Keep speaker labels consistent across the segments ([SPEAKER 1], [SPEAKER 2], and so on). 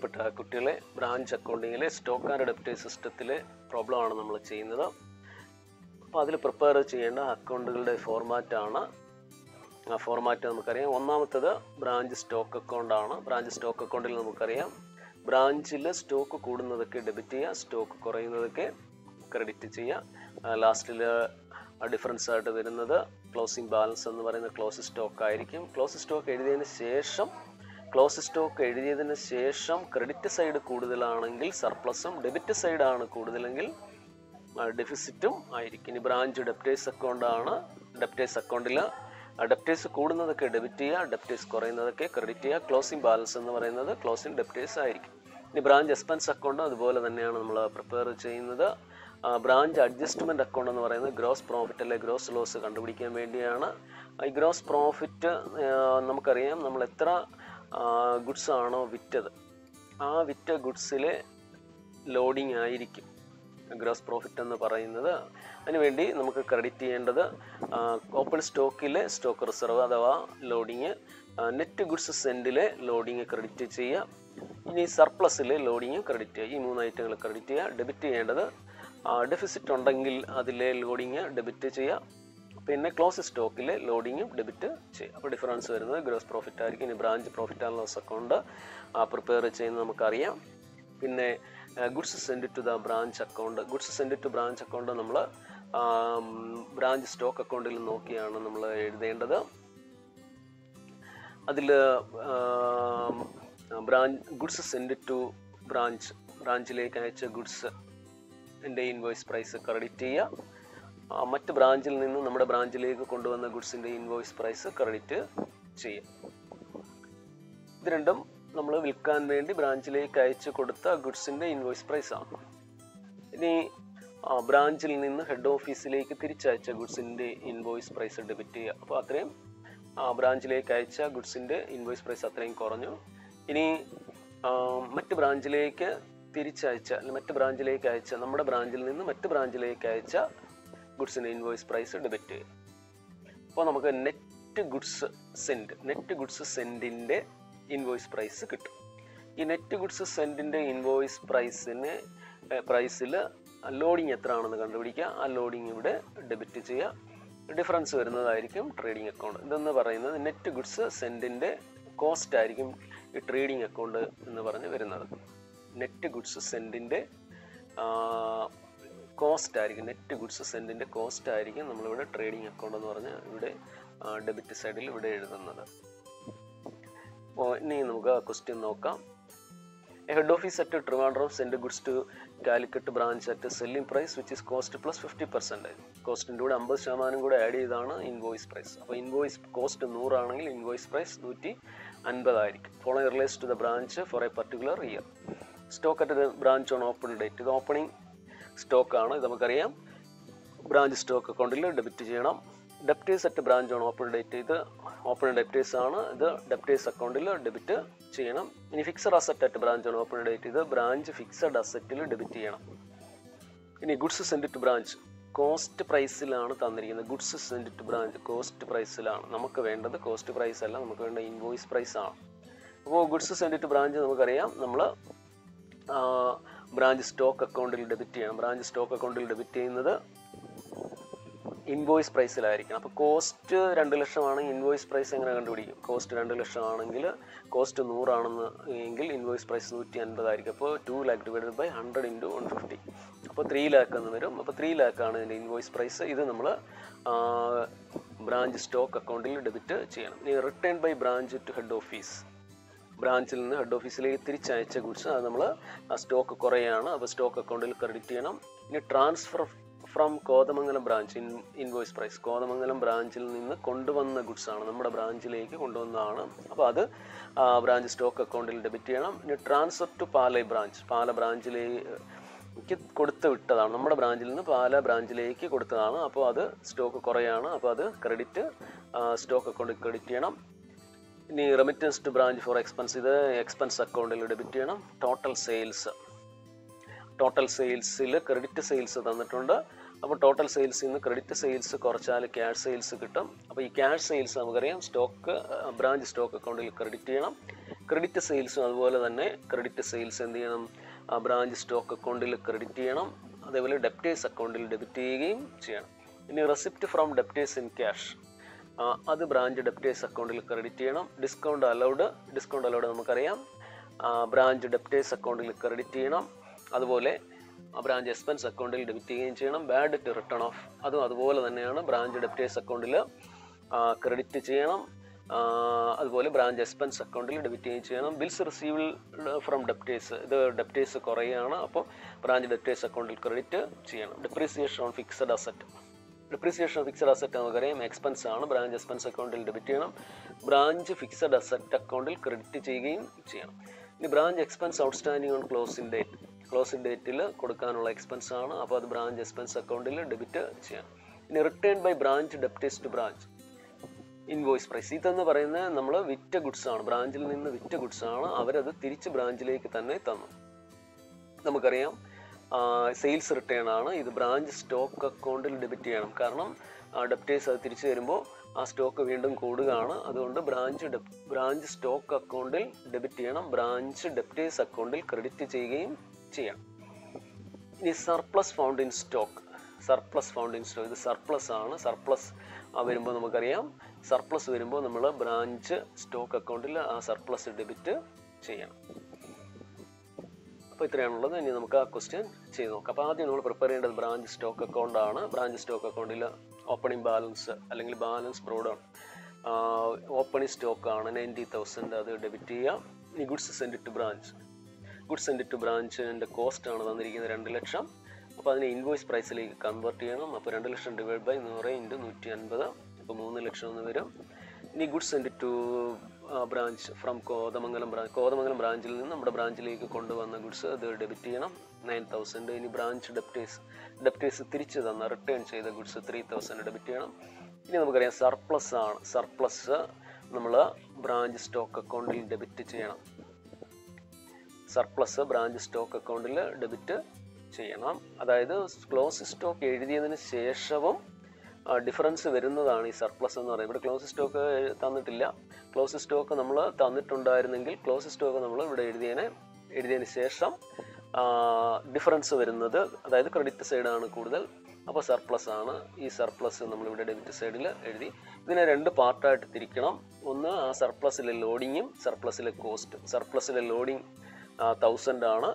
[SPEAKER 1] പ്രിയപ്പെട്ട കുട്ടികളെ ബ്രാഞ്ച് അക്കൗണ്ടിങ്ങിലെ സ്റ്റോക്ക് ആൻഡ് ഡെപ്റ്റേഴ്സ് സിസ്റ്റത്തിലെ പ്രോബ്ലമാണ് നമ്മൾ ചെയ്യുന്നത് അപ്പോൾ അതിൽ പ്രിപ്പയർ ചെയ്യേണ്ട അക്കൗണ്ടുകളുടെ ഫോർമാറ്റാണ് ആ ഫോർമാറ്റ് നമുക്കറിയാം ഒന്നാമത്തേത് ബ്രാഞ്ച് സ്റ്റോക്ക് അക്കൗണ്ടാണ് ബ്രാഞ്ച് സ്റ്റോക്ക് അക്കൗണ്ടിൽ നമുക്കറിയാം ബ്രാഞ്ചിൽ സ്റ്റോക്ക് കൂടുന്നതൊക്കെ ഡെബിറ്റ് ചെയ്യുക സ്റ്റോക്ക് കുറയുന്നതൊക്കെ ക്രെഡിറ്റ് ചെയ്യുക ലാസ്റ്റിൽ ഡിഫറൻസ് ആയിട്ട് വരുന്നത് ക്ലോസിംഗ് ബാലൻസ് എന്ന് പറയുന്ന ക്ലോസ് സ്റ്റോക്ക് ആയിരിക്കും ക്ലോസ് സ്റ്റോക്ക് എഴുതിയതിന് ശേഷം ക്ലോസ് സ്റ്റോക്ക് എഴുതിയതിന് ശേഷം ക്രെഡിറ്റ് സൈഡ് കൂടുതലാണെങ്കിൽ സർപ്ലസും ഡെബിറ്റ് സൈഡാണ് കൂടുതലെങ്കിൽ ഡെഫിസിറ്റും ആയിരിക്കും ഇനി ബ്രാഞ്ച് ഡെപ്റ്റേഴ്സ് അക്കൗണ്ടാണ് ഡെപ്റ്റേഴ്സ് അക്കൗണ്ടിൽ ഡെപ്റ്റേഴ്സ് കൂടുന്നതൊക്കെ ഡെബിറ്റ് ചെയ്യുക ഡെപ്റ്റേഴ്സ് കുറയുന്നതൊക്കെ ക്രെഡിറ്റ് ചെയ്യുക ക്ലോസിംഗ് ബാലൻസ് എന്ന് പറയുന്നത് ക്ലോസിംഗ് ഡെപ്റ്റേഴ്സ് ആയിരിക്കും ഇനി ബ്രാഞ്ച് എക്സ്പെൻസ് അക്കൗണ്ട് അതുപോലെ തന്നെയാണ് നമ്മൾ പ്രിപ്പയർ ചെയ്യുന്നത് ബ്രാഞ്ച് അഡ്ജസ്റ്റ്മെൻറ്റ് അക്കൗണ്ട് എന്ന് പറയുന്നത് ഗ്രോസ് പ്രോഫിറ്റ് അല്ലെ ഗ്രോസ് ലോസ് കണ്ടുപിടിക്കാൻ വേണ്ടിയാണ് ഈ ഗ്രോസ് പ്രോഫിറ്റ് നമുക്കറിയാം നമ്മൾ എത്ര ഗുഡ്സ് ആണോ വിറ്റത് ആ വിറ്റ ഗുഡ്സിലെ ലോഡിംഗ് ആയിരിക്കും ഗ്രോസ് പ്രോഫിറ്റ് എന്ന് പറയുന്നത് അതിനുവേണ്ടി നമുക്ക് ക്രെഡിറ്റ് ചെയ്യേണ്ടത് ഓപ്പൺ സ്റ്റോക്കിലെ സ്റ്റോക്ക് റിസർവ് അഥവാ ലോഡിങ് നെറ്റ് ഗുഡ്സ് സെൻറ്റിലെ ലോഡിങ് ക്രെഡിറ്റ് ചെയ്യുക ഇനി സർപ്ലസിലെ ലോഡിങ് ക്രെഡിറ്റ് ചെയ്യുക ഈ മൂന്ന് ഐറ്റങ്ങൾ ക്രെഡിറ്റ് ചെയ്യുക ഡെബിറ്റ് ചെയ്യേണ്ടത് ഡെഫിസിറ്റ് ഉണ്ടെങ്കിൽ അതിലെ ലോഡിങ് ഡെബിറ്റ് ചെയ്യുക പിന്നെ ക്ലോസ് സ്റ്റോക്കിലെ ലോഡിങ്ങും ഡെബിറ്റ് ചെയ്യും അപ്പോൾ ഡിഫറൻസ് വരുന്നത് ഗ്രോസ് പ്രോഫിറ്റ് ആയിരിക്കും ഇനി branch profit and loss account prepare ചെയ്യുന്നത് നമുക്കറിയാം പിന്നെ goods send to the branch account goods send to branch account നമ്മൾ ബ്രാഞ്ച് സ്റ്റോക്ക് അക്കൗണ്ടിൽ നോക്കിയാണ് നമ്മൾ എഴുതേണ്ടത് അതിൽ branch goods send to branch ബ്രാഞ്ചിലേക്ക് അയച്ച ഗുഡ്സ് എൻ്റെ ഇൻവോയ്സ് പ്രൈസ് ക്രെഡിറ്റ് ചെയ്യുക മറ്റ് ബ്രാഞ്ചിൽ നിന്ന് നമ്മുടെ ബ്രാഞ്ചിലേക്ക് കൊണ്ടുവന്ന ഗുഡ്സിൻ്റെ ഇൻവോയ്സ് പ്രൈസ് ക്രെഡിറ്റ് ചെയ്യും ഇത് രണ്ടും നമ്മൾ വിൽക്കാൻ വേണ്ടി ബ്രാഞ്ചിലേക്ക് അയച്ചു കൊടുത്ത ഗുഡ്സിൻ്റെ ഇൻവോയ്സ് പ്രൈസ് ആണ് ഇനി ബ്രാഞ്ചിൽ നിന്ന് ഹെഡ് ഓഫീസിലേക്ക് തിരിച്ചയച്ച ഗുഡ്സിൻ്റെ ഇൻവോയ്സ് പ്രൈസ് ഡെബിറ്റ് ചെയ്യുക അപ്പോൾ അത്രയും ബ്രാഞ്ചിലേക്ക് അയച്ച ഗുഡ്സിൻ്റെ ഇൻവോയ്സ് പ്രൈസ് അത്രയും കുറഞ്ഞു ഇനി മറ്റ് ബ്രാഞ്ചിലേക്ക് തിരിച്ചയച്ച മറ്റ് ബ്രാഞ്ചിലേക്ക് അയച്ച നമ്മുടെ ബ്രാഞ്ചിൽ നിന്ന് മറ്റ് ബ്രാഞ്ചിലേക്ക് അയച്ച ഗുഡ്സിൻ്റെ ഇൻവോയ്സ് പ്രൈസ് ഡെബിറ്റ് ചെയ്യും അപ്പോൾ നമുക്ക് net goods send net goods സെൻഡിൻ്റെ ഇൻവോയ്സ് പ്രൈസ് കിട്ടും ഈ നെറ്റ് ഗുഡ്സ് സെൻഡിൻ്റെ ഇൻവോയ്സ് പ്രൈസിന് പ്രൈസിൽ ലോഡിങ് എത്ര ആണെന്ന് കണ്ടുപിടിക്കുക ആ ലോഡിങ് ഇവിടെ ഡെബിറ്റ് ചെയ്യുക ഡിഫറൻസ് വരുന്നതായിരിക്കും ട്രേഡിംഗ് അക്കൗണ്ട് ഇതെന്ന് പറയുന്നത് നെറ്റ് ഗുഡ്സ് സെൻഡിൻ്റെ കോസ്റ്റ് ആയിരിക്കും ഈ ട്രേഡിംഗ് അക്കൗണ്ട് എന്ന് പറഞ്ഞ് വരുന്നത് നെറ്റ് ഗുഡ്സ് സെൻഡിൻ്റെ കോസ്റ്റ് ആയിരിക്കും നെറ്റ് ഗുഡ്സ് സെൻഡിൻ്റെ കോസ്റ്റ് ആയിരിക്കും നമ്മളിവിടെ ട്രേഡിംഗ് അക്കൗണ്ട് എന്ന് പറഞ്ഞ് ഇവിടെ ഡെബിറ്റ് സൈഡിൽ ഇവിടെ എഴുതുന്നത് അപ്പോൾ ഇനി നമുക്ക് ക്വസ്റ്റ്യൻ നോക്കാം head office at Trivandrum send goods to Calicut branch at selling price which is cost plus fifty percentage കോസ്റ്റിൻ്റെ കൂടെ അമ്പത് ശതമാനം കൂടെ ആഡ് ചെയ്താണ് ഇൻവോയ്സ് പ്രൈസ് അപ്പോൾ ഇൻവോയ്സ് കോസ്റ്റ് നൂറാണെങ്കിൽ ഇൻവോയ്സ് പ്രൈസ് നൂറ്റി അൻപതായിരിക്കും following relates to the branch for a particular year stock at the branch on open date ഇത് ഓപ്പണിംഗ് സ്റ്റോക്കാണ് ഇത് നമുക്കറിയാം ബ്രാഞ്ച് സ്റ്റോക്ക് അക്കൗണ്ടിൽ ഡെബിറ്റ് ചെയ്യണം debtors at branch on open date ഇത് ഓപ്പൺ ഡെപ്റ്റേഴ്സ് ആണ് ഇത് ഡെപ്റ്റേഴ്സ് അക്കൗണ്ടിൽ ഡെബിറ്റ് ചെയ്യണം ഇനി fixed asset at branch on open date ഇത് ബ്രാഞ്ച് ഫിക്സഡ് അസറ്റിൽ ഡെബിറ്റ് ചെയ്യണം ഇനി goods send to branch cost പ്രൈസിലാണ് തന്നിരിക്കുന്നത് goods send to branch cost പ്രൈസിലാണ് നമുക്ക് വേണ്ടത് കോസ്റ്റ് പ്രൈസ് അല്ല നമുക്ക് വേണ്ട ഇൻവോയ്സ് പ്രൈസ് ആണ് അപ്പോൾ ഗുഡ്സ് സെൻഡ് ടു ബ്രാഞ്ച് നമുക്കറിയാം നമ്മൾ ബ്രാഞ്ച് സ്റ്റോക്ക് അക്കൗണ്ടിൽ ഡെബിറ്റ് ചെയ്യണം ബ്രാഞ്ച് സ്റ്റോക്ക് അക്കൗണ്ടിൽ ഡെബിറ്റ് ചെയ്യുന്നത് ഇൻവോയ്സ് പ്രൈസിലായിരിക്കണം അപ്പോൾ കോസ്റ്റ് രണ്ട് ലക്ഷമാണെങ്കിൽ ഇൻവോയ്സ് പ്രൈസ് എങ്ങനെ കണ്ടുപിടിക്കും കോസ്റ്റ് രണ്ട് ലക്ഷം ആണെങ്കിൽ കോസ്റ്റ് നൂറാണെന്ന് എങ്കിൽ ഇൻവോയ്സ് പ്രൈസ് നൂറ്റി അൻപതായിരിക്കും അപ്പോൾ two lakh divided by hundred into one fifty അപ്പോൾ ത്രീ ലാക്ക് എന്ന് വരും അപ്പോൾ ത്രീ ലാക്കാണ് ഇതിൻ്റെ ഇൻവോയ്സ് പ്രൈസ് ഇത് നമ്മൾ ബ്രാഞ്ച് സ്റ്റോക്ക് അക്കൗണ്ടിൽ ഡെബിറ്റ് ചെയ്യണം ഇനി return by branch to head office ബ്രാഞ്ചിൽ നിന്ന് ഹെഡ് ഓഫീസിലേക്ക് തിരിച്ചയച്ച ഗുഡ്സ് അത് നമ്മൾ ആ സ്റ്റോക്ക് കുറയാണ് അപ്പോൾ സ്റ്റോക്ക് അക്കൗണ്ടിൽ ക്രെഡിറ്റ് ചെയ്യണം ഇനി transfer from Kothamangalam branch in invoice price Kothamangalam ബ്രാഞ്ചിൽ നിന്ന് കൊണ്ടുവന്ന ഗുഡ്സ് ആണ് നമ്മുടെ ബ്രാഞ്ചിലേക്ക് കൊണ്ടുവന്നതാണ് അപ്പോൾ അത് ബ്രാഞ്ച് സ്റ്റോക്ക് അക്കൗണ്ടിൽ ഡെബിറ്റ് ചെയ്യണം ഇനി transfer to Palai branch Pala ബ്രാഞ്ചിലേക്ക് കൊടുത്ത് വിട്ടതാണ് നമ്മുടെ ബ്രാഞ്ചിൽ നിന്ന് പാല ബ്രാഞ്ചിലേക്ക് കൊടുത്തതാണ് അപ്പോൾ അത് സ്റ്റോക്ക് കുറയാണ് അപ്പോൾ അത് ക്രെഡിറ്റ് സ്റ്റോക്ക് അക്കൗണ്ടിൽ ക്രെഡിറ്റ് ചെയ്യണം ഇനി remittance to branch for expense ഇത് എക്സ്പെൻസ് അക്കൗണ്ടിൽ ഡെബിറ്റ് ചെയ്യണം ടോട്ടൽ സെയിൽസ് ടോട്ടൽ സെയിൽസിൽ ക്രെഡിറ്റ് സെയിൽസ് തന്നിട്ടുണ്ട് അപ്പോൾ ടോട്ടൽ സെയിൽസിൽ നിന്ന് ക്രെഡിറ്റ് സെയിൽസ് കുറച്ചാൽ ക്യാഷ് സെയിൽസ് കിട്ടും അപ്പോൾ ഈ ക്യാഷ് സെയിൽസ് നമുക്കറിയാം സ്റ്റോക്ക് ബ്രാഞ്ച് സ്റ്റോക്ക് അക്കൗണ്ടിൽ ക്രെഡിറ്റ് ചെയ്യണം ക്രെഡിറ്റ് സെയിൽസും അതുപോലെ തന്നെ ക്രെഡിറ്റ് സെയിൽസ് എന്ത് ചെയ്യണം ബ്രാഞ്ച് സ്റ്റോക്ക് അക്കൗണ്ടിൽ ക്രെഡിറ്റ് ചെയ്യണം അതേപോലെ ഡെപ്റ്റേഴ്സ് അക്കൗണ്ടിൽ ഡെബിറ്റ് ചെയ്യുകയും ചെയ്യണം ഇനി receipt from debtors in cash അത് ബ്രാഞ്ച് ഡെപ്റ്റേഴ്സ് അക്കൗണ്ടിൽ ക്രെഡിറ്റ് ചെയ്യണം ഡിസ്കൗണ്ട് അലൗഡ് ഡിസ്കൗണ്ട് അലൗഡ് നമുക്കറിയാം ബ്രാഞ്ച് ഡെപ്റ്റേഴ്സ് അക്കൗണ്ടിൽ ക്രെഡിറ്റ് ചെയ്യണം അതുപോലെ ബ്രാഞ്ച് എക്സ്പെൻസ് അക്കൗണ്ടിൽ ഡെബിറ്റ് ചെയ്യുകയും ചെയ്യണം ബാഡ് ഡെറ്റ് റിട്ടേൺ ഓഫ് അതും അതുപോലെ തന്നെയാണ് ബ്രാഞ്ച് ഡെപ്റ്റേഴ്സ് അക്കൗണ്ടിൽ ക്രെഡിറ്റ് ചെയ്യണം ആ, അതുപോലെ ബ്രാഞ്ച് എക്സ്പെൻസ് അക്കൗണ്ടിൽ ഡെബിറ്റ് ചെയ്യുകയും ചെയ്യണം ബിൽസ് റിസീവൽ ഫ്രം ഡെപ്റ്റേഴ്സ് ഇത് ഡെപ്റ്റേഴ്സ് കുറയുകയാണ് അപ്പോൾ ബ്രാഞ്ച് ഡെപ്റ്റേഴ്സ് അക്കൗണ്ടിൽ ക്രെഡിറ്റ് ചെയ്യണം depreciation on fixed asset depreciation fixed asset നമുക്കറിയാം എക്സ്പെൻസ് ആണ് ബ്രാഞ്ച് എക്സ്പെൻസ് അക്കൗണ്ടിൽ ഡെബിറ്റ് ചെയ്യണം ബ്രാഞ്ച് ഫിക്സഡ് അസറ്റ് അക്കൗണ്ടിൽ ക്രെഡിറ്റ് ചെയ്യുകയും ചെയ്യണം ഇനി branch expense outstanding on closing date closing ഡേറ്റിൽ കൊടുക്കാനുള്ള എക്സ്പെൻസ് ആണ് അപ്പോൾ അത് ബ്രാഞ്ച് എക്സ്പെൻസ് അക്കൗണ്ടിൽ ഡെബിറ്റ് ചെയ്യണം ഇനി return by branch debtors to branch invoice price ഇതെന്ന് പറയുന്നത് നമ്മൾ വിറ്റ ഗുഡ്സ് ആണ് ബ്രാഞ്ചിൽ നിന്ന് വിറ്റ ഗുഡ്സ് ആണ് അവരത് തിരിച്ച് ബ്രാഞ്ചിലേക്ക് തന്നെ തന്നു നമുക്കറിയാം സെയിൽസ് റിട്ടേൺ ആണ് ഇത് ബ്രാഞ്ച് സ്റ്റോക്ക് അക്കൗണ്ടിൽ ഡെബിറ്റ് ചെയ്യണം കാരണം ഡെപ്റ്റേഴ്സ് അത് തിരിച്ചു വരുമ്പോൾ ആ സ്റ്റോക്ക് വീണ്ടും കൂടുകയാണ് അതുകൊണ്ട് ബ്രാഞ്ച് ബ്രാഞ്ച് സ്റ്റോക്ക് അക്കൗണ്ടിൽ ഡെബിറ്റ് ചെയ്യണം ബ്രാഞ്ച് ഡെപ്റ്റേഴ്സ് അക്കൗണ്ടിൽ ക്രെഡിറ്റ് ചെയ്യുകയും ചെയ്യണം ഇനി surplus found in stock surplus found in stock ഇത് സർപ്ലസ് ആണ് സർപ്ലസ് വരുമ്പോൾ നമുക്കറിയാം സർപ്ലസ് വരുമ്പോൾ നമ്മൾ ബ്രാഞ്ച് സ്റ്റോക്ക് അക്കൗണ്ടിൽ ആ സർപ്ലസ് ഡെബിറ്റ് ചെയ്യണം അപ്പോൾ ഇത്രയാണുള്ളത് ഇനി നമുക്ക് ആ ക്വസ്റ്റ്യൻ ചെയ്ത് നോക്കാം അപ്പോൾ ആദ്യം നമ്മൾ പ്രിപ്പയർ ചെയ്യേണ്ടത് ബ്രാഞ്ച് സ്റ്റോക്ക് അക്കൗണ്ട് ആണ് ബ്രാഞ്ച് സ്റ്റോക്ക് അക്കൗണ്ടിൽ ഓപ്പണിംഗ് ബാലൻസ് അല്ലെങ്കിൽ ബാലൻസ് ബ്രോഡാണ് ഓപ്പണിംഗ് സ്റ്റോക്ക് ആണ് നയൻറ്റി തൗസൻഡ് അത് ഡെബിറ്റ് ചെയ്യാം ഇനി goods send to branch goods send to ബ്രാഞ്ചിൻ്റെ കോസ്റ്റ് ആണ് തന്നിരിക്കുന്നത് രണ്ട് ലക്ഷം അപ്പോൾ അതിനെ ഇൻവോയ്സ് പ്രൈസിലേക്ക് കൺവേർട്ട് ചെയ്യണം അപ്പോൾ രണ്ട് ലക്ഷം ഡിവൈഡ് ബൈ നൂറ് ഇൻറ്റു നൂറ്റി അൻപത് അപ്പോൾ മൂന്ന് ലക്ഷം എന്ന് വരും ഇനി goods send to branch from Kothamangalam branch Kothamangalam ബ്രാഞ്ചിൽ നിന്ന് നമ്മുടെ ബ്രാഞ്ചിലേക്ക് കൊണ്ടുവന്ന ഗുഡ്സ് അത് ഡെബിറ്റ് ചെയ്യണം നയൻ തൗസൻഡ് ഇനി ബ്രാഞ്ച് ഡെപ്റ്റേഴ്സ് ഡെപ്റ്റേഴ്സ് തിരിച്ച് തന്ന റിട്ടേൺ ചെയ്ത ഗുഡ്സ് ത്രീ തൗസൻഡ് ഡെബിറ്റ് ചെയ്യണം ഇനി നമുക്കറിയാം സർപ്ലസ് ആണ് സർപ്ലസ് നമ്മൾ ബ്രാഞ്ച് സ്റ്റോക്ക് അക്കൗണ്ടിൽ ഡെബിറ്റ് ചെയ്യണം സർപ്ലസ് ബ്രാഞ്ച് സ്റ്റോക്ക് അക്കൗണ്ടിൽ ഡെബിറ്റ് ചെയ്യണം അതായത് ക്ലോസ് സ്റ്റോക്ക് എഴുതിയതിന് ശേഷവും ഡിഫറൻസ് വരുന്നതാണ് ഈ സർപ്ലസ് എന്ന് പറയുന്നത് ഇവിടെ ക്ലോസ് സ്റ്റോക്ക് തന്നിട്ടില്ല ക്ലോസ് സ്റ്റോക്ക് നമ്മൾ തന്നിട്ടുണ്ടായിരുന്നെങ്കിൽ ക്ലോസ് സ്റ്റോക്ക് നമ്മൾ ഇവിടെ എഴുതിയതിനെ എഴുതിയതിന് ശേഷം ഡിഫറൻസ് വരുന്നത് അതായത് ക്രെഡിറ്റ് സൈഡാണ് കൂടുതൽ അപ്പോൾ സർപ്ലസ് ആണ് ഈ സർപ്ലസ് നമ്മളിവിടെ ഡെബിറ്റ് സൈഡിൽ എഴുതി ഇതിനെ രണ്ട് പാർട്ടായിട്ട് തിരിക്കണം ഒന്ന് ആ സർപ്ലസിലെ ലോഡിങ്ങും സർപ്ലസിലെ കോസ്റ്റ് സർപ്ലസിലെ ലോഡിങ് തൗസൻഡ് ആണ്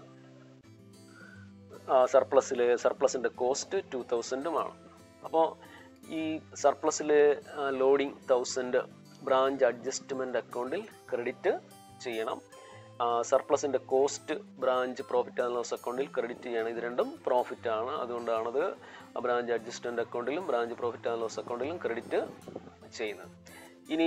[SPEAKER 1] സർപ്ലസിലെ സർപ്ലസിൻ്റെ കോസ്റ്റ് ടു തൗസൻഡുമാണ് അപ്പോൾ ഈ സർപ്ലസിലെ ലോഡിങ് തൗസൻഡ് ബ്രാഞ്ച് അഡ്ജസ്റ്റ്മെൻറ്റ് അക്കൗണ്ടിൽ ക്രെഡിറ്റ് ചെയ്യണം സർപ്ലസിൻ്റെ cost branch profit and loss അക്കൗണ്ടിൽ ക്രെഡിറ്റ് ചെയ്യണം ഇത് രണ്ടും പ്രോഫിറ്റ് ആണ് അതുകൊണ്ടാണത് ബ്രാഞ്ച് അഡ്ജസ്റ്റ്മെൻറ്റ് അക്കൗണ്ടിലും ബ്രാഞ്ച് പ്രോഫിറ്റ് ആൻഡ് ലോസ് അക്കൗണ്ടിലും ക്രെഡിറ്റ് ചെയ്യുന്നത് ഇനി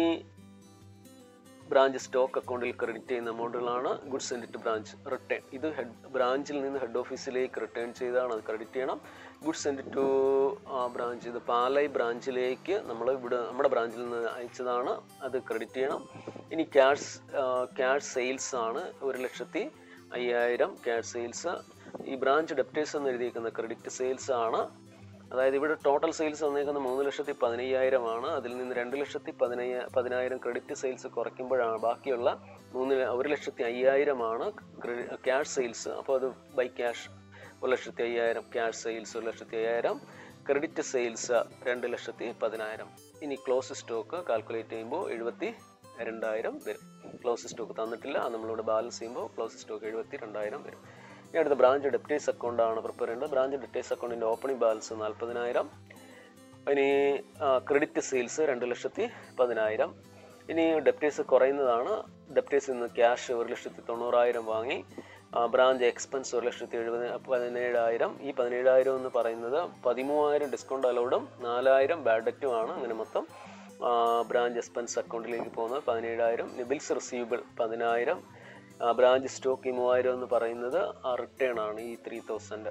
[SPEAKER 1] ബ്രാഞ്ച് സ്റ്റോക്ക് അക്കൗണ്ടിൽ ക്രെഡിറ്റ് ചെയ്യുന്ന എമൗണ്ടുകളാണ് goods send to branch return ഇത് ഹെഡ് ബ്രാഞ്ചിൽ നിന്ന് ഹെഡ് ഓഫീസിലേക്ക് റിട്ടേൺ ചെയ്താണ് അത് ക്രെഡിറ്റ് ചെയ്യണം ഗുഡ്സ് സെൻഡ് ടു ബ്രാഞ്ച് ഇത് പാലൈ ബ്രാഞ്ചിലേക്ക് നമ്മൾ ഇവിടെ നമ്മുടെ ബ്രാഞ്ചിൽ നിന്ന് അയച്ചതാണ് അത് ക്രെഡിറ്റ് ചെയ്യണം ഇനി ക്യാഷ് ക്യാഷ് സെയിൽസ് ആണ് ഒരു ലക്ഷത്തി അയ്യായിരം ക്യാഷ് സെയിൽസ് ഈ ബ്രാഞ്ച് ഡെപ്റ്റേഴ്സ് എന്ന് എഴുതിയിരിക്കുന്ന ക്രെഡിറ്റ് സെയിൽസ് ആണ് അതായത് ഇവിടെ ടോട്ടൽ സെയിൽസ് വന്നേക്കുന്ന മൂന്ന് ലക്ഷത്തി പതിനയ്യായിരമാണ് അതിൽ നിന്ന് രണ്ട് ലക്ഷത്തി പതിനയ്യ പതിനായിരം ക്രെഡിറ്റ് സെയിൽസ് കുറയ്ക്കുമ്പോഴാണ് ബാക്കിയുള്ള മൂന്ന് ല- ഒരു ലക്ഷത്തി അയ്യായിരമാണ് ക്യാഷ് സെയിൽസ് അപ്പോൾ അത് ബൈ ക്യാഷ് ഒരു ലക്ഷത്തി അയ്യായിരം ക്യാഷ് സെയിൽസ് ഒരു ലക്ഷത്തി അയ്യായിരം ക്രെഡിറ്റ് സെയിൽസ് രണ്ട് ലക്ഷത്തി പതിനായിരം ഇനി ക്ലോസ് സ്റ്റോക്ക് കാൽക്കുലേറ്റ് ചെയ്യുമ്പോൾ എഴുപത്തി രണ്ടായിരം വരും ക്ലോസ് സ്റ്റോക്ക് തന്നിട്ടില്ല അത് നമ്മളിവിടെ ബാലൻസ് ചെയ്യുമ്പോൾ ക്ലോസ് സ്റ്റോക്ക് എഴുപത്തി രണ്ടായിരം വരും ഇനി അടുത്ത ബ്രാഞ്ച് ഡെപ്റ്റേഴ്സ് അക്കൗണ്ടാണ് പ്രിപ്പയർ ചെയ്യേണ്ടത് ബ്രാഞ്ച് ഡെപ്റ്റേഴ്സ് അക്കൗണ്ടിൻ്റെ ഓപ്പണിംഗ് ബാലൻസ് നാൽപ്പതിനായിരം ഇനി ക്രെഡിറ്റ് സെയിൽസ് രണ്ട് ലക്ഷത്തി പതിനായിരം ഇനി ഡെപ്റ്റേഴ്സ് കുറയുന്നതാണ് ഡെപ്റ്റേഴ്സിൽ നിന്ന് ക്യാഷ് ഒരു ലക്ഷത്തി തൊണ്ണൂറായിരം വാങ്ങി ബ്രാഞ്ച് എക്സ്പെൻസ് ഒരു ലക്ഷത്തി എഴുപത് പതിനേഴായിരം ഈ പതിനേഴായിരം എന്ന് പറയുന്നത് പതിമൂവായിരം ഡിസ്കൗണ്ട് അലൗഡും നാലായിരം ബാഡ് ഡെറ്റുമാണ് അങ്ങനെ മൊത്തം ബ്രാഞ്ച് എക്സ്പെൻസ് അക്കൗണ്ടിലേക്ക് പോകുന്നത് പതിനേഴായിരം ബിൽസ് റിസീവബിൾ പതിനായിരം ബ്രാഞ്ച് സ്റ്റോക്ക് ഈ മൂവായിരം എന്ന് പറയുന്നത് റിട്ടേൺ ആണ് ഈ ത്രീ തൗസൻഡ്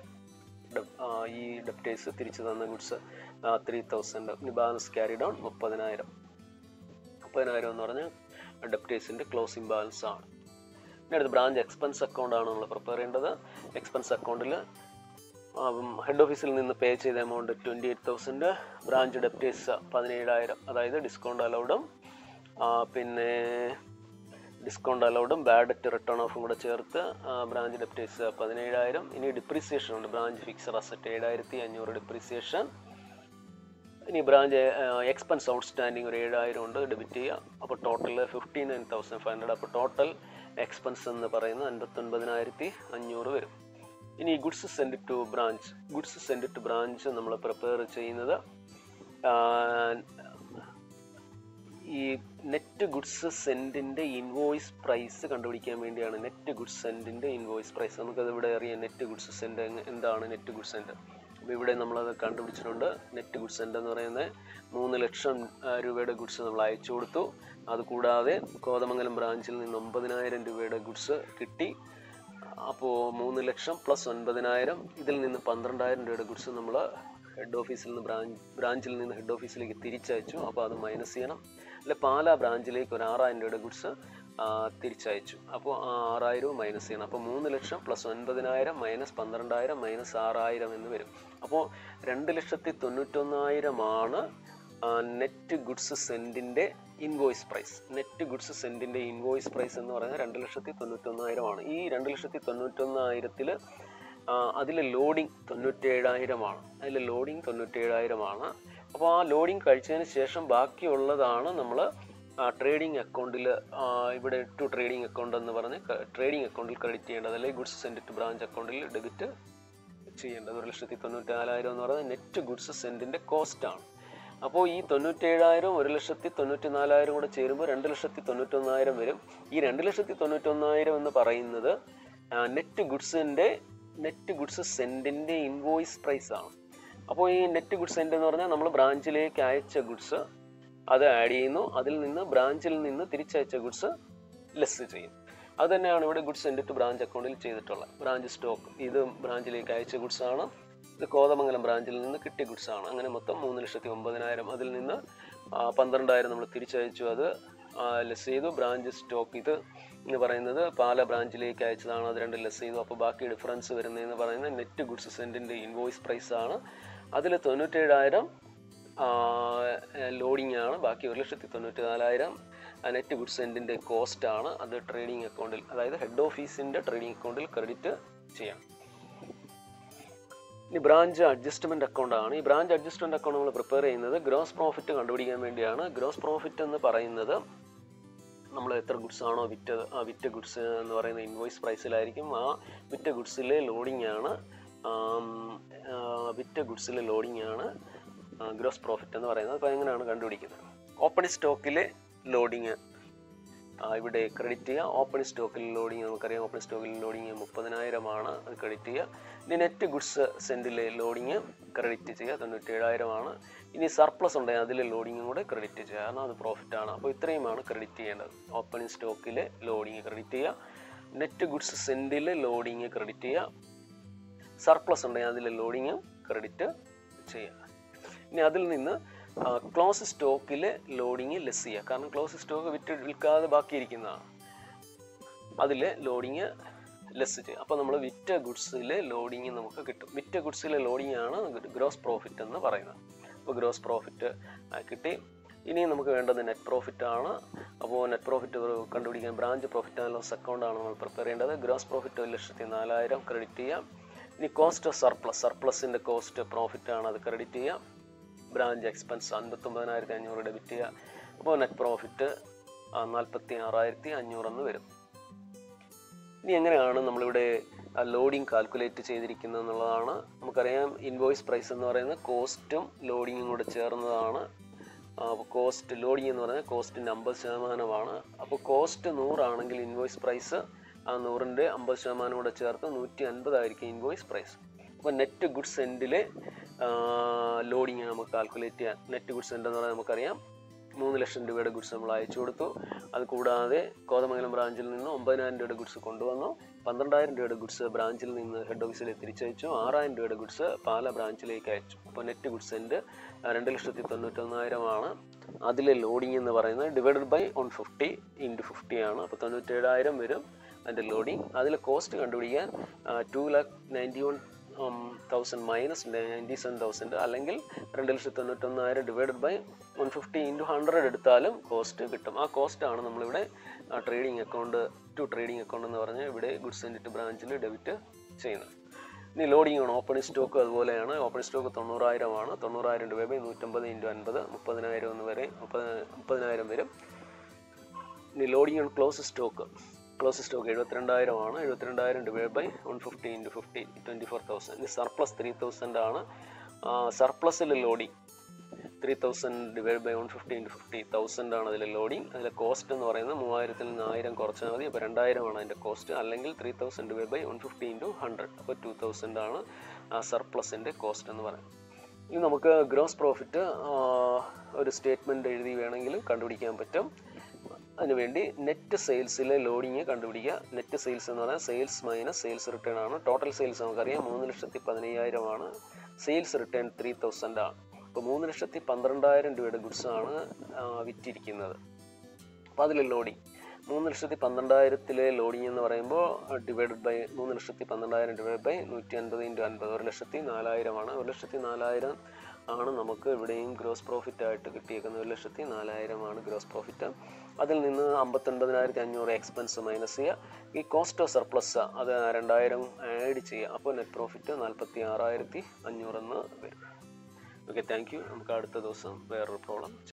[SPEAKER 1] ഈ ഡെപ്റ്റേഴ്സ് തിരിച്ചു തന്ന ഗുഡ്സ് ത്രീ തൗസൻഡ് ഇനി ബാലൻസ് ക്യാരി ഡൗൺ മുപ്പതിനായിരം മുപ്പതിനായിരം എന്ന് പറഞ്ഞാൽ ഡെപ്റ്റേഴ്സിൻ്റെ ക്ലോസിംഗ് ബാലൻസ് ആണ് ഇനി അടുത്ത് ബ്രാഞ്ച് എക്സ്പെൻസ് അക്കൗണ്ട് ആണ് നമ്മൾ പ്രിപ്പയർ ചെയ്യേണ്ടത് എക്സ്പെൻസ് അക്കൗണ്ടിൽ ഹെഡ് ഓഫീസിൽ നിന്ന് പേ ചെയ്ത amount twenty eight thousand branch debtors പതിനേഴായിരം അതായത് ഡിസ്കൗണ്ട് അലൗഡും പിന്നെ ഡിസ്കൗണ്ട് അലൗഡും ബാഡ് ഡെറ്റ് റിട്ടേൺ ഓഫും കൂടെ ചേർത്ത് ബ്രാഞ്ച് ഡെപ്റ്റേഴ്സ് പതിനേഴായിരം ഇനി ഡിപ്രീസിയേഷൻ ഉണ്ട് ബ്രാഞ്ച് ഫിക്സഡ് അസറ്റ് ഏഴായിരത്തി അഞ്ഞൂറ് ഡിപ്രീസിയേഷൻ ഇനി ബ്രാഞ്ച് എക്സ്പെൻസ് ഔട്ട്സ്റ്റാൻഡിങ് ഒരു ഏഴായിരം ഉണ്ട് ഡെബിറ്റ് ചെയ്യുക അപ്പോൾ total fifty nine thousand five hundred അപ്പോൾ ടോട്ടൽ എക്സ്പെൻസ് എന്ന് പറയുന്നത് അൻപത്തൊൻപതിനായിരത്തി അഞ്ഞൂറ് വരും ഇനി goods send to branch goods send to branch നമ്മൾ പ്രിപ്പയർ ചെയ്യുന്നത് ഈ നെറ്റ് ഗുഡ്സ് സെൻഡിൻ്റെ ഇൻവോയ്സ് പ്രൈസ് കണ്ടുപിടിക്കാൻ വേണ്ടിയാണ് നെറ്റ് ഗുഡ്സ് സെൻഡിൻ്റെ ഇൻവോയ്സ് പ്രൈസ് നമുക്കത് ഇവിടെ അറിയാം നെറ്റ് ഗുഡ്സ് സെൻഡ് എന്താണ് നെറ്റ് ഗുഡ്സ് സെൻഡ് അപ്പോൾ ഇവിടെ നമ്മളത് കണ്ടുപിടിച്ചിട്ടുണ്ട് നെറ്റ് ഗുഡ്സ് സെൻഡ് എന്ന് പറയുന്നത് മൂന്ന് ലക്ഷം ആ, രൂപയുടെ ഗുഡ്സ് നമ്മൾ അയച്ചു കൊടുത്തു അതുകൂടാതെ കോതമംഗലം ബ്രാഞ്ചിൽ നിന്ന് ഒമ്പതിനായിരം രൂപയുടെ ഗുഡ്സ് കിട്ടി അപ്പോൾ മൂന്ന് ലക്ഷം പ്ലസ് ഒൻപതിനായിരം ഇതിൽ നിന്ന് പന്ത്രണ്ടായിരം രൂപയുടെ ഗുഡ്സ് നമ്മൾ ഹെഡ് ഓഫീസിൽ നിന്ന് ബ്രാഞ്ച് ബ്രാഞ്ചിൽ നിന്ന് ഹെഡ് ഓഫീസിലേക്ക് തിരിച്ചയച്ചു അപ്പോൾ അത് മൈനസ് ചെയ്യണം അല്ലെ പാലാ ബ്രാഞ്ചിലേക്ക് ഒരു ആറായിരം രൂപയുടെ ഗുഡ്സ് തിരിച്ചയച്ചു അപ്പോൾ ആ ആറായിരവും മൈനസ് ചെയ്യണം അപ്പോൾ മൂന്ന് ലക്ഷം പ്ലസ് ഒൻപതിനായിരം മൈനസ് പന്ത്രണ്ടായിരം മൈനസ് ആറായിരം എന്ന് വരും അപ്പോൾ രണ്ട് ലക്ഷത്തി തൊണ്ണൂറ്റൊന്നായിരമാണ് നെറ്റ് ഗുഡ്സ് സെൻറ്റിൻ്റെ ഇൻവോയ്സ് പ്രൈസ് നെറ്റ് ഗുഡ്സ് സെൻറ്റിൻ്റെ ഇൻവോയ്സ് പ്രൈസ് എന്ന് പറയുന്നത് രണ്ട് ലക്ഷത്തി തൊണ്ണൂറ്റൊന്നായിരമാണ് ഈ രണ്ട് ലക്ഷത്തി തൊണ്ണൂറ്റൊന്നായിരത്തിൽ അതിൽ ലോഡിങ് തൊണ്ണൂറ്റേഴായിരമാണ് അതിൽ ലോഡിങ് തൊണ്ണൂറ്റേഴായിരമാണ് അപ്പോൾ ആ ലോഡിങ് കഴിച്ചതിന് ശേഷം ബാക്കിയുള്ളതാണ് നമ്മൾ ട്രേഡിംഗ് അക്കൗണ്ടിൽ ഇവിടെ ടു ട്രേഡിംഗ് അക്കൗണ്ട് എന്ന് പറഞ്ഞ് ട്രേഡിംഗ് അക്കൗണ്ടിൽ ക്രെഡിറ്റ് ചെയ്യേണ്ടത് അല്ലെങ്കിൽ ഗുഡ്സ് സെൻഡ് ടു ബ്രാഞ്ച് അക്കൗണ്ടിൽ ഡെബിറ്റ് ചെയ്യേണ്ടത് ഒരു ലക്ഷത്തി തൊണ്ണൂറ്റാലായിരം എന്ന് പറയുന്നത് നെറ്റ് ഗുഡ്സ് സെൻറ്റിൻ്റെ കോസ്റ്റാണ് അപ്പോൾ ഈ തൊണ്ണൂറ്റേഴായിരം ഒരു ലക്ഷത്തി തൊണ്ണൂറ്റി നാലായിരം കൂടെ ചേരുമ്പോൾ രണ്ട് ലക്ഷത്തി തൊണ്ണൂറ്റൊന്നായിരം വരും ഈ രണ്ട് ലക്ഷത്തി തൊണ്ണൂറ്റൊന്നായിരം എന്ന് പറയുന്നത് നെറ്റ് ഗുഡ്സിൻ്റെ നെറ്റ് ഗുഡ്സ് സെൻറ്റിൻ്റെ ഇൻവോയ്സ് പ്രൈസ് ആണ് അപ്പോൾ ഈ നെറ്റ് ഗുഡ്സ് സെൻറ്റ് എന്ന് പറഞ്ഞാൽ നമ്മൾ ബ്രാഞ്ചിലേക്ക് അയച്ച ഗുഡ്സ് അത് ആഡ് ചെയ്യുന്നു അതിൽ നിന്ന് ബ്രാഞ്ചിൽ നിന്ന് തിരിച്ചയച്ച ഗുഡ്സ് ലെസ് ചെയ്യും അത് തന്നെയാണ് ഇവിടെ ഗുഡ്സ് സെൻഡ് ടു ബ്രാഞ്ച് അക്കൗണ്ടിൽ ചെയ്തിട്ടുള്ളത് ബ്രാഞ്ച് സ്റ്റോക്ക് ഇത് ബ്രാഞ്ചിലേക്ക് അയച്ച ഗുഡ്സ് ആണ് ഇത് കോതമംഗലം ബ്രാഞ്ചിൽ നിന്ന് കിട്ടിയ ഗുഡ്സ് ആണ് അങ്ങനെ മൊത്തം മൂന്ന് ലക്ഷത്തി ഒമ്പതിനായിരം അതിൽ നിന്ന് ആ, പന്ത്രണ്ടായിരം നമ്മൾ തിരിച്ചയച്ചു അത് ലെസ് ചെയ്തു ബ്രാഞ്ച് സ്റ്റോക്ക് ഇത് എന്ന് പറയുന്നത് പാല ബ്രാഞ്ചിലേക്ക് അയച്ചതാണ് അത് രണ്ട് ലെസ് ചെയ്തു അപ്പോൾ ബാക്കി ഡിഫറൻസ് വരുന്നതെന്ന് പറയുന്നത് നെറ്റ് ഗുഡ്സ് സെൻറ്റിൻ്റെ ഇൻവോയ്സ് പ്രൈസ് ആണ് അതിൽ തൊണ്ണൂറ്റേഴായിരം ലോഡിംഗ് ആണ് ബാക്കി ഒരു ലക്ഷത്തി തൊണ്ണൂറ്റി നാലായിരം നെറ്റ് ഗുഡ്സ് സെൻറ്റിൻ്റെ കോസ്റ്റ് ആണ് അത് ട്രേഡിംഗ് അക്കൗണ്ടിൽ അതായത് ഹെഡ് ഓഫീസിൻ്റെ ട്രേഡിംഗ് അക്കൗണ്ടിൽ ക്രെഡിറ്റ് ചെയ്യാം ഇനി ബ്രാഞ്ച് അഡ്ജസ്റ്റ്മെന്റ് അക്കൗണ്ട് ആണ് ഈ ബ്രാഞ്ച് അഡ്ജസ്റ്റ്മെന്റ് അക്കൗണ്ട് നമ്മൾ പ്രിപ്പയർ ചെയ്യുന്നത് ഗ്രോസ് പ്രോഫിറ്റ് കണ്ടുപിടിക്കാൻ വേണ്ടിയാണ് ഗ്രോസ് പ്രോഫിറ്റ് എന്ന് പറയുന്നത് നമ്മൾ എത്ര ഗുഡ്സ് ആണോ വിറ്റത് ആ വിറ്റ ഗുഡ്സ് എന്ന് പറയുന്ന ഇൻവോയ്സ് പ്രൈസിലായിരിക്കും ആ വിറ്റ ഗുഡ്സിലെ ലോഡിംഗ് ആണ് ആം, ആ, വിറ്റ ഗുഡ്സിലെ ലോഡിംഗ് ആണ് ഗ്രോസ് പ്രോഫിറ്റ് എന്ന് പറയുന്നത് അപ്പോൾ എങ്ങനെയാണ് കണ്ടുപിടിക്കുന്നത് ഓപ്പൺ സ്റ്റോക്കിലെ ലോഡിങ് ഇവിടെ ക്രെഡിറ്റ് ചെയ്യുക ഓപ്പൺ സ്റ്റോക്കിൽ ലോഡിങ് നമുക്കറിയാം ഓപ്പൺ സ്റ്റോക്കിൽ ലോഡിങ് മുപ്പതിനായിരമാണ് അത് ക്രെഡിറ്റ് ചെയ്യുക ഇനി നെറ്റ് ഗുഡ്സ് സെൻറ്റിലെ ലോഡിങ് ക്രെഡിറ്റ് ചെയ്യുക തൊണ്ണൂറ്റേഴായിരമാണ് ഇനി സർപ്ലസ് ഉണ്ടെങ്കിൽ അതിലെ ലോഡിങ്ങും കൂടെ ക്രെഡിറ്റ് ചെയ്യുക കാരണം അത് പ്രോഫിറ്റ് ആണ് അപ്പോൾ ഇത്രയുമാണ് ക്രെഡിറ്റ് ചെയ്യേണ്ടത് ഓപ്പണിംഗ് സ്റ്റോക്കിലെ ലോഡിങ് ക്രെഡിറ്റ് ചെയ്യുക നെറ്റ് ഗുഡ്സ് സെൻറ്റിലെ ലോഡിങ് ക്രെഡിറ്റ് ചെയ്യുക സർപ്ലസ് ഉണ്ടെങ്കിൽ അതിലെ ലോഡിങ് ക്രെഡിറ്റ് ചെയ്യുക ഇനി അതിൽ നിന്ന് ക്ലോസ് സ്റ്റോക്കിലെ ലോഡിങ് ലെസ് ചെയ്യുക കാരണം ക്ലോസ് സ്റ്റോക്ക് വിറ്റ് വിൽക്കാതെ ബാക്കിയിരിക്കുന്നതാണ് അതിലെ ലോഡിങ് ലെസ് ചെയ്യുക അപ്പോൾ നമ്മൾ വിറ്റ ഗുഡ്സിലെ ലോഡിങ് നമുക്ക് കിട്ടും വിറ്റ ഗുഡ്സിലെ ലോഡിങ് ആണ് ഗ്രോസ് പ്രോഫിറ്റ് എന്ന് പറയുന്നത് അപ്പോൾ ഗ്രോസ് പ്രോഫിറ്റ് കിട്ടി ഇനി നമുക്ക് വേണ്ടത് നെറ്റ് പ്രോഫിറ്റ് ആണ് അപ്പോൾ നെറ്റ് പ്രോഫിറ്റ് കണ്ടുപിടിക്കാൻ branch profit and loss account ആണ് നമ്മൾ പ്രിപ്പയർ ചെയ്യേണ്ടത് ഗ്രോസ് പ്രോഫിറ്റ് ഒരു ലക്ഷത്തി നാലായിരം ക്രെഡിറ്റ് ചെയ്യാം ഇനി കോസ്റ്റ് ഓഫ് സർപ്ലസ് സർപ്ലസിൻ്റെ കോസ്റ്റ് പ്രോഫിറ്റ് ആണ് അത് ക്രെഡിറ്റ് ചെയ്യാം ബ്രാഞ്ച് എക്സ്പെൻസ് അൻപത്തൊമ്പതിനായിരത്തി അഞ്ഞൂറ് ഡെബിറ്റ് ചെയ്യുക അപ്പോൾ നെറ്റ് പ്രോഫിറ്റ് നാൽപ്പത്തി ആറായിരത്തി അഞ്ഞൂറെന്ന് വരും ഇനി എങ്ങനെയാണ് നമ്മളിവിടെ ലോഡിംഗ് കാൽക്കുലേറ്റ് ചെയ്തിരിക്കുന്നത് എന്നുള്ളതാണ് നമുക്കറിയാം ഇൻവോയ്സ് പ്രൈസ് എന്ന് പറയുന്നത് കോസ്റ്റും ലോഡിങ്ങും കൂടെ ചേർന്നതാണ് അപ്പോൾ കോസ്റ്റ് ലോഡിംഗ് എന്ന് പറയുന്നത് കോസ്റ്റിൻ്റെ അമ്പത് ശതമാനമാണ് അപ്പോൾ കോസ്റ്റ് നൂറാണെങ്കിൽ ഇൻവോയ്സ് പ്രൈസ് ആ നൂറിൻ്റെ അമ്പത് ശതമാനം കൂടെ ചേർത്ത് നൂറ്റി അൻപതായിരിക്കും ഇൻവോയ്സ് പ്രൈസ് അപ്പോൾ നെറ്റ് ഗുഡ് സെൻറ്റിലെ ലോഡിങ് നമുക്ക് കാൽക്കുലേറ്റ് ചെയ്യാൻ നെറ്റ് ഗുഡ് സെൻറ്റ് എന്ന് പറഞ്ഞാൽ നമുക്കറിയാം മൂന്ന് ലക്ഷം രൂപയുടെ ഗുഡ്സ് നമ്മൾ അയച്ചു കൊടുത്തു അത് കൂടാതെ കോതമംഗലം ബ്രാഞ്ചിൽ നിന്ന് ഒമ്പതിനായിരം രൂപയുടെ ഗുഡ്സ് കൊണ്ടുവന്നു പന്ത്രണ്ടായിരം രൂപയുടെ ഗുഡ്സ് ബ്രാഞ്ചിൽ നിന്ന് ഹെഡ് ഓഫീസിലേക്ക് തിരിച്ചയച്ചു ആറായിരം രൂപയുടെ ഗുഡ്സ് പാല ബ്രാഞ്ചിലേക്ക് അയച്ചു അപ്പോൾ നെറ്റ് ഗുഡ്സ് സെൻറ്റ് രണ്ട് ലക്ഷത്തി തൊണ്ണൂറ്റൊന്നായിരമാണ് അതിലെ ലോഡിംഗ് എന്ന് പറയുന്നത് divided by one fifty into fifty ആണ് അപ്പോൾ തൊണ്ണൂറ്റേഴായിരം വരും അതിൻ്റെ ലോഡിംഗ് അതിലെ കോസ്റ്റ് കണ്ടുപിടിക്കാൻ two lakh ninety one thousand minus ninety seven thousand അല്ലെങ്കിൽ രണ്ട് ലക്ഷത്തി തൊണ്ണൂറ്റൊന്നായിരം divided by one fifty into hundred എടുത്താലും കോസ്റ്റ് കിട്ടും ആ കോസ്റ്റാണ് നമ്മളിവിടെ trading account to trading account എന്ന് പറഞ്ഞ് ഇവിടെ ഗുഡ്സ് ആൻഡ് ബ്രാഞ്ചിൽ ഡെബിറ്റ് ചെയ്യുന്നത് ഇനി ലോഡിംഗ് ആണ് ഓപ്പണിംഗ് സ്റ്റോക്ക് അതുപോലെയാണ് ഓപ്പണിംഗ് സ്റ്റോക്ക് തൊണ്ണൂറായിരമാണ് തൊണ്ണൂറായിരം രൂപ ബൈ നൂറ്റമ്പത് ഇൻറ്റു അൻപത് മുപ്പതിനായിരം എന്ന് വരെ മുപ്പത് മുപ്പതിനായിരം വരും ഇനി loading on close stock close stock എഴുപത്തിരണ്ടായിരം ആണ് എഴുപത്തിരണ്ടായിരം divide by one fifty into fifty twenty four thousand ഇനി സർപ്ലസ് ത്രീ തൗസൻഡ് ആണ് സർപ്ലസിൽ loading three thousand divide by one fifty into fifty thousand ആണ് അതിൽ ലോഡിംഗ് അതിലെ കോസ്റ്റ് എന്ന് പറയുന്നത് മൂവായിരത്തിൽ നിന്ന് ആയിരം കുറച്ചാൽ മതി അപ്പോൾ രണ്ടായിരം ആണ് അതിൻ്റെ കോസ്റ്റ് അല്ലെങ്കിൽ three thousand divide by one fifty into hundred അപ്പോൾ ടു തൗസൻഡ് ആണ് ആ സർപ്ലസിൻ്റെ കോസ്റ്റ് എന്ന് പറയുന്നത് ഇനി നമുക്ക് ഗ്രോസ് പ്രോഫിറ്റ് ഒരു സ്റ്റേറ്റ്മെൻറ്റ് എഴുതി വേണമെങ്കിൽ കണ്ടുപിടിക്കാൻ പറ്റും അതിനുവേണ്ടി നെറ്റ് സെയിൽസിലെ ലോഡിങ് കണ്ടുപിടിക്കുക നെറ്റ് സെയിൽസ് എന്ന് പറഞ്ഞാൽ സെയിൽസ് മൈനസ് സെയിൽസ് റിട്ടേൺ ആണ് ടോട്ടൽ സെയിൽസ് നമുക്കറിയാം മൂന്ന് ലക്ഷത്തി പതിനയ്യായിരം ആണ് സെയിൽസ് റിട്ടേൺ ത്രീ തൗസൻഡ് ആണ് അപ്പോൾ മൂന്ന് ലക്ഷത്തി പന്ത്രണ്ടായിരം രൂപയുടെ ഗുഡ്സ് ആണ് ആ, വിറ്റിരിക്കുന്നത് അപ്പോൾ അതിൽ ലോഡിങ് മൂന്ന് ലക്ഷത്തി പന്ത്രണ്ടായിരത്തിലെ ലോഡിങ് എന്ന് പറയുമ്പോൾ ഡിവൈഡഡ് ബൈ മൂന്ന് ലക്ഷത്തി പന്ത്രണ്ടായിരം ഡിവൈഡ് ബൈ നൂറ്റി അൻപത് ഇൻറ്റു അൻപത് ഒരു ലക്ഷത്തി നാലായിരമാണ് ഒരു ലക്ഷത്തി നാലായിരം ആണ് നമുക്ക് ഇവിടെയും ഗ്രോസ് പ്രോഫിറ്റ് ആയിട്ട് കിട്ടിയേക്കുന്നത് ഒരു ലക്ഷത്തി നാലായിരമാണ് ഗ്രോസ് പ്രോഫിറ്റ് അതിൽ നിന്ന് അമ്പത്തൊൻപതിനായിരത്തി അഞ്ഞൂറ് എക്സ്പെൻസ് മൈനസ് ചെയ്യുക ഈ കോസ്റ്റ് ഓഫ് സർപ്ലസ് അത് രണ്ടായിരം ആഡ് ചെയ്യുക അപ്പോൾ നെറ്റ് പ്രോഫിറ്റ് നാൽപ്പത്തി ആറായിരത്തി അഞ്ഞൂറെന്ന് വരും ഓക്കെ താങ്ക് യു നമുക്ക് അടുത്ത ദിവസം വേറൊരു പ്രോബ്ലം